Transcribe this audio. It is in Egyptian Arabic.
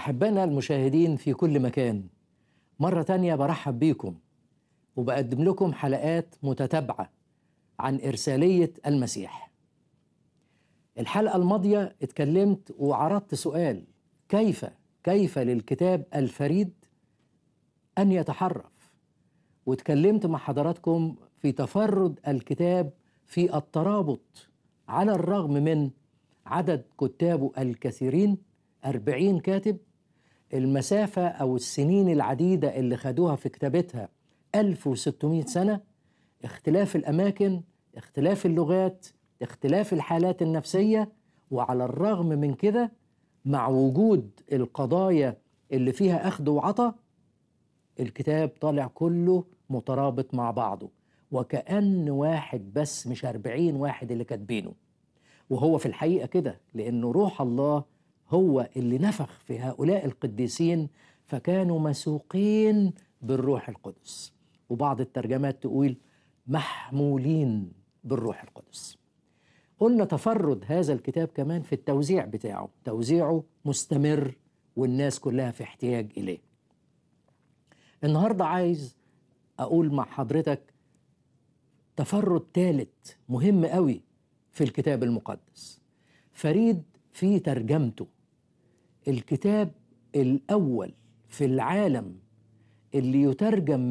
أحبائنا المشاهدين في كل مكان مرة تانية برحب بيكم وبقدم لكم حلقات متتابعة عن إرسالية المسيح الحلقة الماضية اتكلمت وعرضت سؤال كيف كيف للكتاب الفريد أن يتحرف واتكلمت مع حضراتكم في تفرد الكتاب في الترابط على الرغم من عدد كتابه الكثيرين أربعين كاتب المسافة أو السنين العديدة اللي خدوها في كتابتها 1600 سنة اختلاف الأماكن اختلاف اللغات اختلاف الحالات النفسية وعلى الرغم من كده مع وجود القضايا اللي فيها أخذ وعطى الكتاب طالع كله مترابط مع بعضه وكأن واحد بس مش أربعين واحد اللي كاتبينه وهو في الحقيقة كده لأنه روح الله هو اللي نفخ في هؤلاء القديسين فكانوا مسوقين بالروح القدس وبعض الترجمات تقول محمولين بالروح القدس قلنا تفرد هذا الكتاب كمان في التوزيع بتاعه توزيعه مستمر والناس كلها في احتياج إليه النهاردة عايز أقول مع حضرتك تفرد ثالث مهم قوي في الكتاب المقدس فريد في ترجمته الكتاب الأول في العالم اللي يترجم